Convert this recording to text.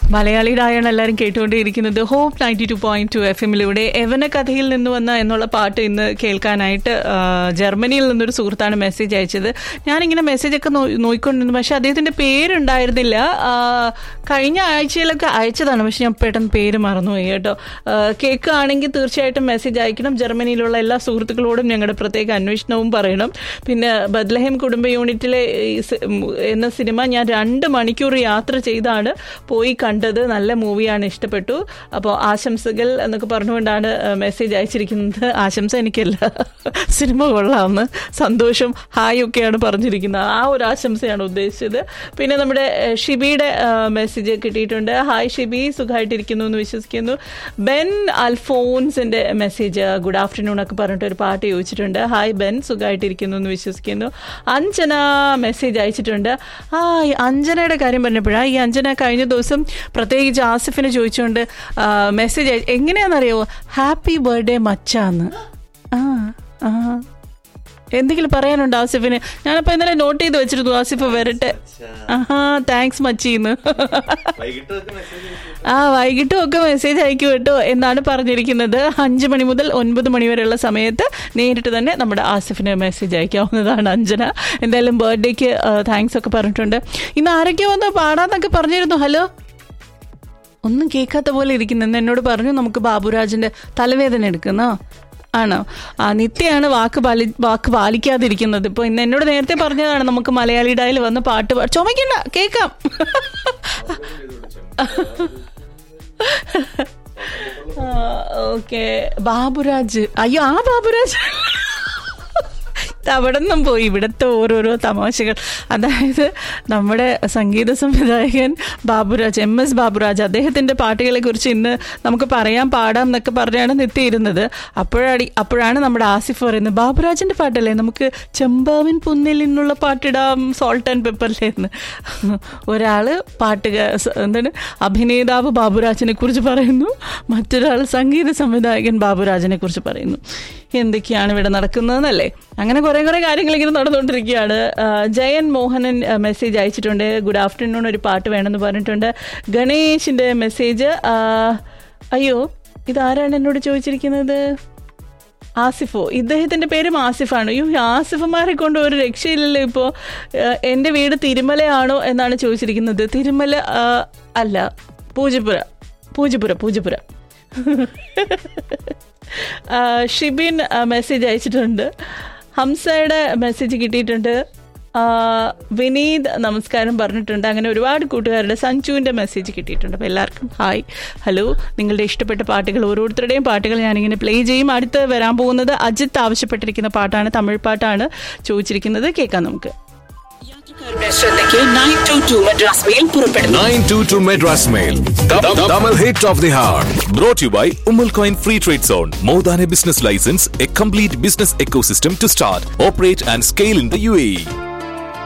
മലയാളിയുടെ ആയാണ് എല്ലാവരും കേട്ടുകൊണ്ടേയിരിക്കുന്നത് hope ninety two point two F എമ്മിലൂടെ എവന കഥയിൽ നിന്ന് വന്ന എന്നുള്ള പാട്ട് ഇന്ന് കേൾക്കാനായിട്ട് ആ, ജർമ്മനിയിൽ നിന്നൊരു സുഹൃത്താണ് മെസ്സേജ് അയച്ചത് ഞാനിങ്ങനെ മെസ്സേജൊക്കെ നോ നോക്കിക്കൊണ്ടിരുന്നു പക്ഷെ അദ്ദേഹത്തിന്റെ പേരുണ്ടായിരുന്നില്ല ആ, കഴിഞ്ഞ ആഴ്ചയിലൊക്കെ അയച്ചതാണ് പക്ഷെ ഞാൻ പെട്ടെന്ന് പേര് മറന്നുപോയി കേട്ടോ ആ, കേൾക്കുകയാണെങ്കിൽ തീർച്ചയായിട്ടും മെസ്സേജ് അയക്കണം ജർമ്മനിയിലുള്ള എല്ലാ സുഹൃത്തുക്കളോടും ഞങ്ങളുടെ പ്രത്യേക അന്വേഷണവും പറയണം പിന്നെ ബദ്ലഹേം കുടുംബ യൂണിറ്റിലെ ഈ സി- ഉം, എന്ന സിനിമ ഞാൻ രണ്ട് മണിക്കൂർ യാത്ര ചെയ്താണ് പോയി കണ്ടത് നല്ല മൂവിയാണ് ഇഷ്ടപ്പെട്ടു അപ്പോൾ ആശംസകൾ എന്നൊക്കെ പറഞ്ഞുകൊണ്ടാണ് മെസ്സേജ് അയച്ചിരിക്കുന്നത് ആശംസ എനിക്കല്ല സിനിമ കൊള്ളാമെന്ന് സന്തോഷം ഹായ് ഒക്കെയാണ് പറഞ്ഞിരിക്കുന്നത് ആ ഒരു ആശംസയാണ് ഉദ്ദേശിച്ചത് പിന്നെ നമ്മുടെ ഏഹ്, ഷിബിയുടെ മെസ്സേജ് കിട്ടിയിട്ടുണ്ട് ഹായ് ഷിബി സുഖമായിട്ടിരിക്കുന്നു എന്ന് വിശ്വസിക്കുന്നു ബെൻ അൽഫോൺസിന്റെ മെസ്സേജ് ഗുഡ് ആഫ്റ്റർനൂൺ ഒക്കെ പറഞ്ഞിട്ട് ഒരു പാട്ട് ചോദിച്ചിട്ടുണ്ട് ഹായ് ബെൻ സുഖമായിട്ടിരിക്കുന്നു എന്ന് വിശ്വസിക്കുന്നു അഞ്ജന മെസ്സേജ് അയച്ചിട്ടുണ്ട് ആ ഈ അഞ്ജനയുടെ കാര്യം പറഞ്ഞപ്പോഴാണ് ഈ അഞ്ജന കഴിഞ്ഞ ദിവസം പ്രത്യേകിച്ച് ആസിഫിനെ ചോദിച്ചുകൊണ്ട് മെസ്സേജ് അയ എങ്ങനെയാണെന്നറിയോ ഹാപ്പി ബർത്ത്ഡേ മച്ചാന്ന് ആ ആ എന്തെങ്കിലും പറയാനുണ്ടോ ആസിഫിന് ഞാനപ്പോൾ ഇന്നലെ നോട്ട് ചെയ്ത് വെച്ചിരുന്നു ആസിഫ് വരട്ടെ ആഹാ താങ്ക്സ് മച്ചീന്ന് ആ വൈകിട്ടും ഒക്കെ മെസ്സേജ് അയക്കും കേട്ടോ എന്നാണ് പറഞ്ഞിരിക്കുന്നത് അഞ്ച് മണി മുതൽ ഒൻപത് മണി വരെയുള്ള സമയത്ത് നേരിട്ട് തന്നെ നമ്മുടെ ആസിഫിന് മെസ്സേജ് അയക്കാവുന്നതാണ് അഞ്ജന എന്തായാലും ബർത്ത്ഡേക്ക് താങ്ക്സ് ഒക്കെ പറഞ്ഞിട്ടുണ്ട് ഇന്ന് ആരൊക്കെയോ വന്ന് പാടാന്നൊക്കെ പറഞ്ഞിരുന്നു ഹലോ ഒന്നും കേൾക്കാത്ത പോലെ ഇരിക്കുന്നെന്ന് എന്നോട് പറഞ്ഞു നമുക്ക് ബാബുരാജിന്റെ തലവേദന എടുക്കുന്നോ ആണോ ആ നിത്യയാണ് വാക്ക് പാലി വാക്ക് പാലിക്കാതിരിക്കുന്നത് ഇപ്പൊ ഇന്ന് എന്നോട് നേരത്തെ പറഞ്ഞതാണ് നമുക്ക് മലയാളി ഡായിൽ വന്ന് പാട്ട് പാ- ചുമക്കണ്ട കേക്കാം ഓക്കെ ബാബുരാജ് അയ്യോ ആ ബാബുരാജ് അവിടെ നിന്നും പോയി ഇവിടുത്തെ ഓരോരോ തമാശകൾ അതായത് നമ്മുടെ സംഗീത സംവിധായകൻ ബാബുരാജ് എം എസ് ബാബുരാജ് അദ്ദേഹത്തിന്റെ പാട്ടുകളെ കുറിച്ച് ഇന്ന് നമുക്ക് പറയാം പാടാം എന്നൊക്കെ പറഞ്ഞാണ് നിത്തിയിരുന്നത് അപ്പോഴാണ് അപ്പോഴാണ് നമ്മുടെ ആസിഫ് പറയുന്നത് ബാബുരാജിന്റെ പാട്ടല്ലേ നമുക്ക് ചെമ്പാവിൻ പുന്നിൽ നിന്നുള്ള പാട്ടിടാം സോൾട്ട് ആൻഡ് പെപ്പറിലെ എന്ന് ഒരാള് പാട്ടുക സ- എന്താണ് അഭിനേതാവ് ബാബുരാജിനെ കുറിച്ച് പറയുന്നു മറ്റൊരാൾ സംഗീത സംവിധായകൻ ബാബുരാജിനെ കുറിച്ച് പറയുന്നു എന്തൊക്കെയാണ് ഇവിടെ നടക്കുന്നതെന്നല്ലേ അങ്ങനെ കുറെ കുറെ കാര്യങ്ങൾ ഇങ്ങനെ നടന്നുകൊണ്ടിരിക്കുകയാണ് ആ, ജയൻ മോഹനൻ ആ, മെസ്സേജ് അയച്ചിട്ടുണ്ട് ഗുഡ് ആഫ്റ്റർനൂൺ ഒരു പാട്ട് വേണമെന്ന് പറഞ്ഞിട്ടുണ്ട് ഗണേഷിന്റെ മെസ്സേജ് ആ, അയ്യോ ഇതാരാണ് എന്നോട് ചോദിച്ചിരിക്കുന്നത് ആസിഫോ ഇദ്ദേഹത്തിന്റെ പേരും ആസിഫാണ് അയ്യോ ഈ ആസിഫുമാരെ കൊണ്ട് ഒരു രക്ഷയില്ലല്ലോ ഇപ്പോ ഏഹ്, എന്റെ വീട് തിരുമലയാണോ എന്നാണ് ചോദിച്ചിരിക്കുന്നത് തിരുമല ആ, അല്ല പൂജപ്പുര പൂജപ്പുര പൂജപ്പുര ആ, ഷിബിൻ ആ, മെസ്സേജ് അയച്ചിട്ടുണ്ട് ഹംസയുടെ മെസ്സേജ് കിട്ടിയിട്ടുണ്ട് ആ, വിനീത് നമസ്കാരം പറഞ്ഞിട്ടുണ്ട് അങ്ങനെ ഒരുപാട് കൂട്ടുകാരുടെ സഞ്ജുവിൻ്റെ മെസ്സേജ് കിട്ടിയിട്ടുണ്ട് അപ്പോൾ എല്ലാവർക്കും ഹായ് ഹലോ നിങ്ങളുടെ ഇഷ്ടപ്പെട്ട പാട്ടുകൾ ഓരോരുത്തരുടെയും പാട്ടുകൾ ഞാനിങ്ങനെ പ്ലേ ചെയ്യും അടുത്ത് വരാൻ പോകുന്നത് അജിത്ത് ആവശ്യപ്പെട്ടിരിക്കുന്ന പാട്ടാണ് തമിഴ് പാട്ടാണ് ചോദിച്ചിരിക്കുന്നത് കേൾക്കാം നമുക്ക് യാത്രക്കാരുടെ ശ്രദ്ധയ്ക്ക് nine two two Madras mail പുറപ്പെടുന്നു 922 Madras Mail. The, the, Tamil hit of the heart. Brought to you by Umal Coin Free Trade Zone. More than a business license, a complete business ecosystem to start, operate, and scale in the UAE.